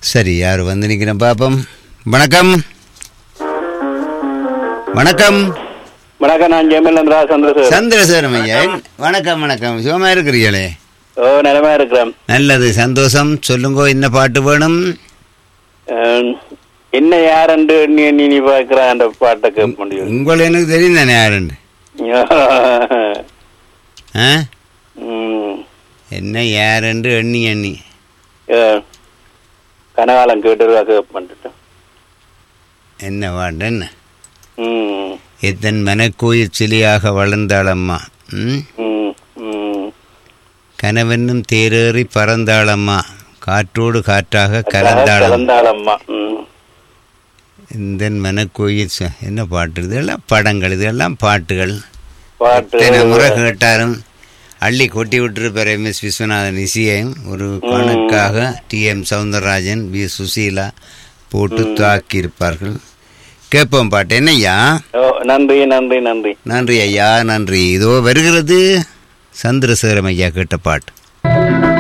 சரி யார் வந்து நிற்கிறேன் பாப்போம் வணக்கம் வணக்கம் வணக்கம் நான் ஜெயமலன் ரா சந்திரசேகர் சந்திரசேகரம் ஐயா வணக்கம் வணக்கம் சுகமா இருக்கிறீங்களே ஓ நிலமா இருக்கிறேன் நல்லது சந்தோஷம் சொல்லுங்க என்ன பாட்டு வேணும் அஹ், என்ன யாருண்டு நீ நீ நீ பார்க்கிற அந்த பாட்டை கேட்க முடியும் உங்களை எனக்கு தெரியும் தானே யாருன்னு ஆ ம், என்ன யாருன்னு எண்ணி எண்ணி அஹ், கனகாலம் கேட்டுருவா கேட்க பண்ணிட்டேன் என்ன பாட்டு என்ன ம், எத்தன் மனக்கோயில் சிலையாக வளர்ந்தாளம்மா ம் ம், ம். கனவென்னும் தேரேறி பறந்தாளம்மா காற்றோடு காற்றாக கலந்தாளம் கலந்தாளம்மா ம். இந்த மனக்கோயில் ச- என்ன பாட்டு இதெல்லாம் படங்கள் இதெல்லாம் பாட்டுகள் பாட்டு எத்தனை முறை கேட்டாலும் அள்ளி கொட்டி விட்டுருப்பார் எம் எஸ் விஸ்வநாதன் இசையையும் ஒரு கணக்காக T M Soundararajan V Susheela போட்டு தாக்கியிருப்பார்கள் கேட்போம் பாட்டு என்னய்யா ஓ நன்றி நன்றி நன்றி நன்றி ஐயா நன்றி இதோ வருகிறது சந்திரசேகரம் ஐயா கேட்ட பாட்டு